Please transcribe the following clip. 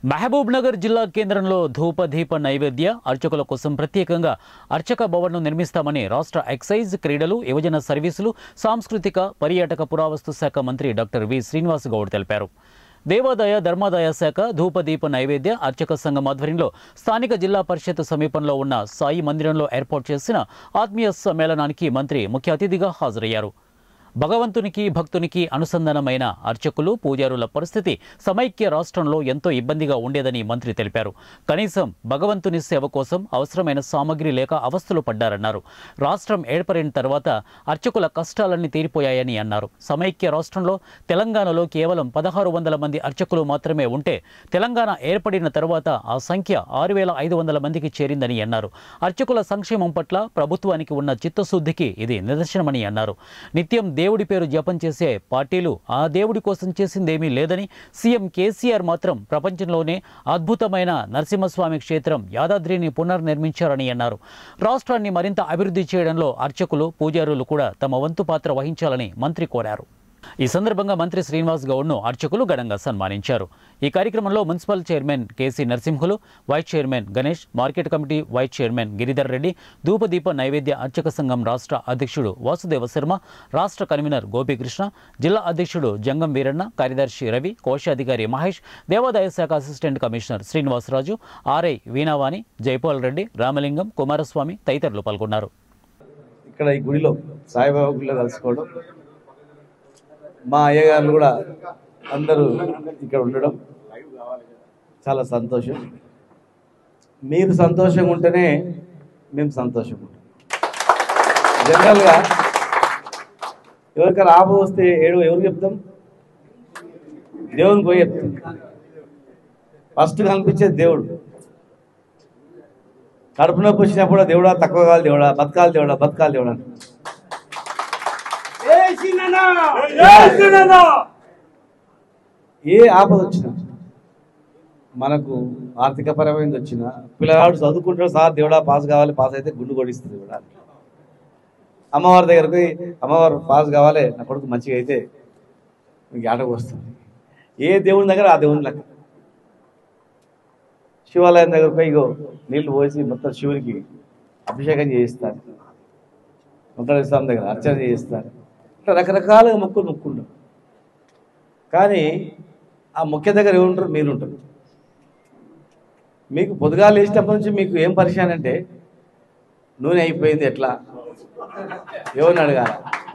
మహబూబ్ నగర్ జిల్లా కేంద్రంలో ధూప దీప నైవేద్య అర్చకుల కోసం ప్రత్యేకంగా అర్చక భవన్ను నిర్మిస్తామని రాష్ట్ర ఎక్సైజ్ క్రీడలు యువజన సర్వీసులు సాంస్కృతిక పర్యాటక పురావస్తు శాఖ మంత్రి డాక్టర్ వి శ్రీనివాస్ గౌడ్ తెలిపారు దేవాదాయ ధర్మాదాయ శాఖ ధూపదీప నైవేద్య అర్చక సంఘం ఆధ్వర్యంలో స్థానిక జిల్లా పరిషత్ సమీపంలో ఉన్న సాయి మందిరంలో ఏర్పాటు చేసిన ఆత్మీయ సమ్మేళనానికి మంత్రి ముఖ్య అతిథిగా హాజరయ్యారు భగవంతునికి భక్తునికి అనుసంధానమైన అర్చకులు పూజారుల పరిస్థితి సమైక్య రాష్ట్రంలో ఎంతో ఇబ్బందిగా ఉండేదని మంత్రి తెలిపారు కనీసం భగవంతుని సేవ కోసం అవసరమైన సామగ్రి లేక అవస్థలు పడ్డారన్నారు రాష్ట్రం ఏర్పడిన తర్వాత అర్చకుల కష్టాలన్నీ తీరిపోయాయని అన్నారు సమైక్య రాష్ట్రంలో తెలంగాణలో కేవలం పదహారు వందల మంది అర్చకులు మాత్రమే ఉంటే తెలంగాణ ఏర్పడిన తర్వాత ఆ సంఖ్య ఆరు వేల ఐదు వందల మందికి చేరిందని అన్నారు అర్చకుల సంక్షేమం పట్ల ప్రభుత్వానికి ఉన్న చిత్తశుద్ధికి ఇది నిదర్శనమని అన్నారు నిత్యం దేవుడి పేరు జపం చేసే పార్టీలు ఆ దేవుడి కోసం చేసిందేమీ లేదని సీఎం కేసీఆర్ మాత్రం ప్రపంచంలోనే అద్భుతమైన నరసింహస్వామి క్షేత్రం యాదాద్రిని పునర్నిర్మించారని అన్నారు రాష్ట్రాన్ని మరింత అభివృద్ధి చేయడంలో అర్చకులు పూజారులు కూడా తమ వంతు పాత్ర వహించాలని మంత్రి కోరారు ఈ సందర్భంగా మంత్రి శ్రీనివాస్ గౌడ్ను అర్చకులు ఘనంగా సన్మానించారు ఈ కార్యక్రమంలో municipal chairman KC Narasimhulu vice chairman Ganesh market committee vice chairman Giridhar Reddy ధూపదీప నైవేద్య అర్చక సంఘం రాష్ట్ర అధ్యక్షుడు వాసుదేవ శర్మ రాష్ట్ర కన్వీనర్ గోపీకృష్ణ జిల్లా అధ్యక్షుడు జంగం వీరన్న కార్యదర్శి రవి కోశాధికారి మహేష్ దేవాదాయ శాఖ assistant commissioner Srinivasaraju RI Veenavani Jaipal Reddy Ramalingam Kumaraswamy తదితరులు పాల్గొన్నారు ఇక్కడ ఈ గుడిలో సాయిబాబా గుడిలో కలుసుకోవడం మా అయ్యగారులు కూడా అందరూ ఇక్కడ ఉండడం చాలా సంతోషం మీరు సంతోషంగా ఉంటేనే మేము సంతోషంగా ఉంటాం జనరల్గా ఎవరికైనా ఆప వస్తే ఏడు ఎవరు చెప్తాం దేవునికి పోయి చెప్తాం ఫస్ట్ కనిపించేది దేవుడు కడుపు నొప్పి వచ్చినప్పుడు దేవుడా తక్కువ కావాలి దేవుడా బతకాలి దేవుడా బతకాలి దేవుడా అంటాం. ఏ ఆపద వచ్చినా మనకు ఆర్థిక పరమైనది వచ్చినా పిల్లవాడు చదువుకుంటాడు సార్ దేవుడా పాస్ కావాలి పాస్ అయితే గుండు కొడిస్తుంది కూడా అమ్మవారి దగ్గరకు పోయి, అమ్మవారు పాస్ కావాలి నా కొడుకు మంచిగా అయితే మీకు ఆటకు వస్తుంది ఏ దేవుని దగ్గర ఆ దేవుని లెక్క శివాలయం దగ్గర పోయి ఇగో నీళ్లు పోసి మొత్తం శివునికి అభిషేకం చేయిస్తారు వెంకటేశ్వర స్వామి దగ్గర అర్చన చేయిస్తారు ఇట్లా రకరకాలుగా మొక్కులు మొక్కుంటారు కానీ ఆ ముఖ్య దగ్గర ఏముంటారు మీరు ఉంటారు మీకు పొద్దుగా లేచినప్పటి నుంచి మీకు ఏం పరిచయం అంటే నూనె అయిపోయింది ఎట్లా ఎవరిని అడగాల